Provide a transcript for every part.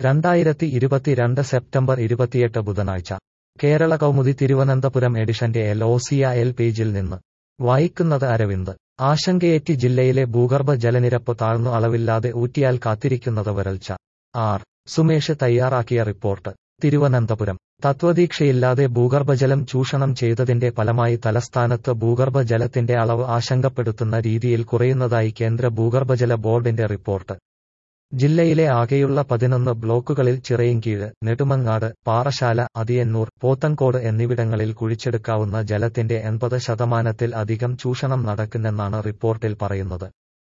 രണ്ടായിരത്തി ഇരുപത്തിരണ്ട് സെപ്റ്റംബർ ഇരുപത്തിയെട്ട് ബുധനാഴ്ച കേരള കൗമുദി തിരുവനന്തപുരം എഡിഷന്റെ എൽ ഒ സിയ എൽ പേജിൽ നിന്ന് വായിക്കുന്നത് അരവിന്ദ് ആശങ്കയേറ്റി ജില്ലയിലെ ഭൂഗർഭ ജലനിരപ്പ് താഴ്ന്നു അളവില്ലാതെ ഊറ്റിയാൽ കാത്തിരിക്കുന്നത് വരൾച്ച ആർ സുമേഷ് തയ്യാറാക്കിയ റിപ്പോർട്ട് തിരുവനന്തപുരം തത്വദീക്ഷയില്ലാതെ ഭൂഗർഭജലം ചൂഷണം ചെയ്തതിന്റെ ഫലമായി തലസ്ഥാനത്ത് ഭൂഗർഭജലത്തിന്റെ അളവ് ആശങ്കപ്പെടുത്തുന്ന രീതിയിൽ കുറയുന്നതായി കേന്ദ്ര ഭൂഗർഭജല ബോർഡിന്റെ റിപ്പോർട്ട് ജില്ലയിലെ ആകെയുള്ള പതിനൊന്ന് ബ്ലോക്കുകളിൽ ചിറയിൻകീഴ് നെടുമങ്ങാട് പാറശാല അതിയന്നൂർ പോത്തൻകോട് എന്നിവിടങ്ങളിൽ കുഴിച്ചെടുക്കാവുന്ന ജലത്തിന്റെ എൺപത് ശതമാനത്തിൽ അധികം ചൂഷണം നടക്കുന്നെന്നാണ് റിപ്പോർട്ടിൽ പറയുന്നത്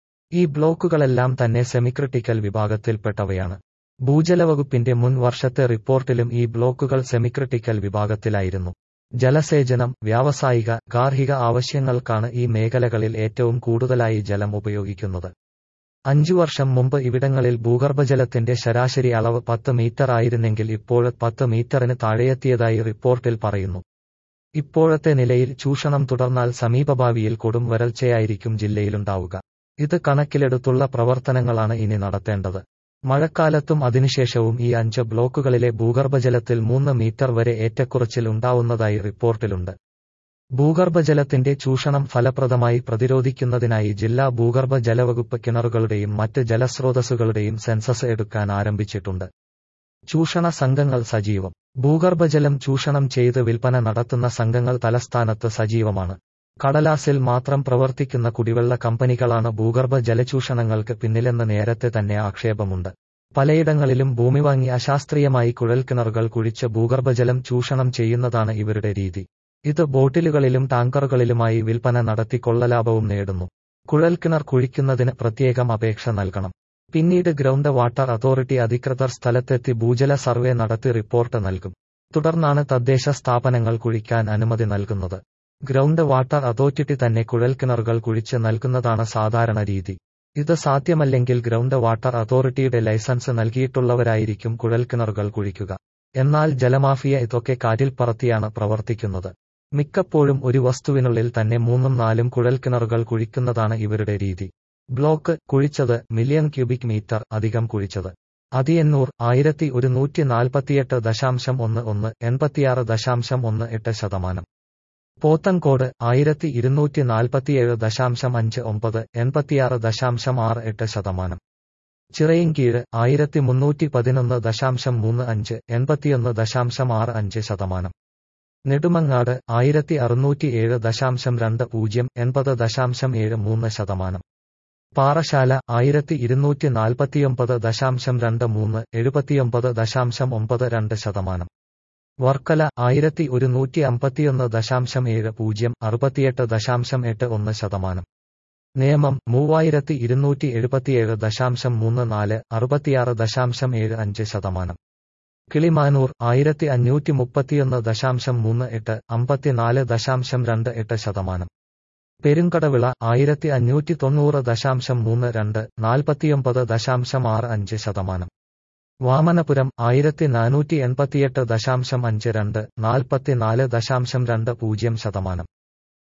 ഈ ബ്ലോക്കുകളെല്ലാം തന്നെ സെമിക്രിട്ടിക്കൽ വിഭാഗത്തിൽപ്പെട്ടവയാണ് ഭൂജലവകുപ്പിന്റെ മുൻ വർഷത്തെ റിപ്പോർട്ടിലും ഈ ബ്ലോക്കുകൾ സെമിക്രിട്ടിക്കൽ വിഭാഗത്തിലായിരുന്നു ജലസേചനം വ്യാവസായിക ഗാർഹിക ആവശ്യങ്ങൾക്കാണ് ഈ മേഖലകളിൽ ഏറ്റവും കൂടുതലായി ജലം ഉപയോഗിക്കുന്നത് അഞ്ചു വർഷം മുമ്പ് ഇവിടങ്ങളിൽ ഭൂഗർഭജലത്തിന്റെ ശരാശരി അളവ് പത്ത് മീറ്റർ ആയിരുന്നെങ്കിൽ ഇപ്പോൾ പത്ത് മീറ്ററിന് താഴെയെത്തിയതായി റിപ്പോർട്ടിൽ പറയുന്നു ഇപ്പോഴത്തെ നിലയിൽ ചൂഷണം തുടർന്നാൽ സമീപഭാവിയിൽ കൊടും വരൾച്ചയായിരിക്കും ജില്ലയിലുണ്ടാവുക ഇത് കണക്കിലെടുത്തുള്ള പ്രവർത്തനങ്ങളാണ് ഇനി നടത്തേണ്ടത് മഴക്കാലത്തും അതിനുശേഷവും ഈ അഞ്ച് ബ്ലോക്കുകളിലെ ഭൂഗർഭജലത്തിൽ മൂന്ന് മീറ്റർ വരെ ഏറ്റക്കുറച്ചിൽ ഉണ്ടാവുന്നതായി റിപ്പോർട്ടിലുണ്ട് ഭൂഗർഭജലത്തിന്റെ ചൂഷണം ഫലപ്രദമായി പ്രതിരോധിക്കുന്നതിനായി ജില്ലാ ഭൂഗർഭ ജലവകുപ്പ് കിണറുകളുടെയും മറ്റ് ജലസ്രോതസ്സുകളുടെയും സെൻസസ് എടുക്കാൻ ആരംഭിച്ചിട്ടുണ്ട് ചൂഷണ സംഘങ്ങൾ സജീവം ഭൂഗർഭജലം ചൂഷണം ചെയ്ത് വിൽപ്പന നടത്തുന്ന സംഘങ്ങൾ തലസ്ഥാനത്ത് സജീവമാണ് കടലാസിൽ മാത്രം പ്രവർത്തിക്കുന്ന കുടിവെള്ള കമ്പനികളാണ് ഭൂഗർഭ ജലചൂഷണങ്ങൾക്ക് പിന്നിലെന്ന് നേരത്തെ തന്നെ ആക്ഷേപമുണ്ട് പലയിടങ്ങളിലും ഭൂമി വാങ്ങി അശാസ്ത്രീയമായി കുഴൽക്കിണറുകൾ കുഴിച്ച് ഭൂഗർഭജലം ചൂഷണം ചെയ്യുന്നതാണ് ഇവരുടെ രീതി ഇത് ബോട്ടിലുകളിലും ടാങ്കറുകളിലുമായി വിൽപ്പന നടത്തി കൊള്ളലാഭവും നേടുന്നു കുഴൽക്കിണർ കുഴിക്കുന്നതിന് പ്രത്യേകം അപേക്ഷ നൽകണം പിന്നീട് ഗ്രൗണ്ട് വാട്ടർ അതോറിറ്റി അധികൃതർ സ്ഥലത്തെത്തി ഭൂജല സർവേ നടത്തി റിപ്പോർട്ട് നൽകും തുടർന്നാണ് തദ്ദേശ സ്ഥാപനങ്ങൾ കുഴിക്കാൻ അനുമതി നൽകുന്നത് ഗ്രൗണ്ട് വാട്ടർ അതോറിറ്റി തന്നെ കുഴൽക്കിണറുകൾ കുഴിച്ച് നൽകുന്നതാണ് സാധാരണ രീതി ഇത് സാധ്യമല്ലെങ്കിൽ ഗ്രൗണ്ട് വാട്ടർ അതോറിറ്റിയുടെ ലൈസൻസ് നൽകിയിട്ടുള്ളവരായിരിക്കും കുഴൽക്കിണറുകൾ കുഴിക്കുക എന്നാൽ ജലമാഫിയ ഇതൊക്കെ കാറ്റിൽ പറത്തിയാണ് പ്രവർത്തിക്കുന്നത് മിക്കപ്പോഴും ഒരു വസ്തുവിനുള്ളിൽ തന്നെ മൂന്നും നാലും കുഴൽക്കിണറുകൾ കുഴിക്കുന്നതാണ് ഇവരുടെ രീതി ബ്ലോക്ക് കുഴിച്ചത് മില്യൺ ക്യൂബിക് മീറ്റർ അധികം കുഴിച്ചത് അതിയന്നൂർ ആയിരത്തി ഒരുന്നൂറ്റി നാൽപ്പത്തിയെട്ട് ദശാംശം ഒന്ന് ഒന്ന് എൺപത്തിയാറ് ദശാംശം ഒന്ന് എട്ട് ശതമാനം പോത്തൻകോട് ആയിരത്തി ഇരുന്നൂറ്റി നാൽപ്പത്തിയേഴ് ദശാംശം അഞ്ച് ഒമ്പത് എൺപത്തിയാറ് ദശാംശം ആറ് എട്ട് ശതമാനം ചിറയിൻകീഴ് ആയിരത്തി മുന്നൂറ്റി പതിനൊന്ന് ദശാംശം മൂന്ന് അഞ്ച് എൺപത്തിയൊന്ന് ദശാംശം ആറ് അഞ്ച് ശതമാനം നെടുമങ്ങാട് ആയിരത്തി അറുന്നൂറ്റി ഏഴ് ദശാംശം രണ്ട് പൂജ്യം എൺപത് ദശാംശം ഏഴ് മൂന്ന് ശതമാനം പാറശാല ആയിരത്തി ഇരുന്നൂറ്റി നാൽപ്പത്തിയൊമ്പത് ദശാംശം രണ്ട് മൂന്ന് എഴുപത്തിയൊമ്പത് ദശാംശം ഒമ്പത് രണ്ട് ശതമാനം വർക്കല ആയിരത്തി ഒരുന്നൂറ്റി അമ്പത്തിയൊന്ന് ദശാംശം ഏഴ് പൂജ്യം അറുപത്തിയെട്ട് ദശാംശം എട്ട് ഒന്ന് ശതമാനം നിയമം മൂവായിരത്തി ഇരുന്നൂറ്റി എഴുപത്തിയേഴ് ദശാംശം മൂന്ന് നാല് അറുപത്തിയാറ് ദശാംശം ഏഴ് അഞ്ച് ശതമാനം കിളിമാനൂർ ആയിരത്തി അഞ്ഞൂറ്റി മുപ്പത്തിയൊന്ന് ദശാംശം മൂന്ന് എട്ട് അമ്പത്തിനാല് ദശാംശം രണ്ട് എട്ട് ശതമാനം പെരുങ്കടവിള ആയിരത്തി അഞ്ഞൂറ്റി തൊണ്ണൂറ് ദശാംശം മൂന്ന് രണ്ട് നാൽപ്പത്തിയൊമ്പത് ദശാംശം ആറ് അഞ്ച് ശതമാനം വാമനപുരം ആയിരത്തി നാനൂറ്റി എൺപത്തിയെട്ട് ദശാംശം അഞ്ച് രണ്ട് നാൽപ്പത്തിനാല് ദശാംശം രണ്ട് പൂജ്യം ശതമാനം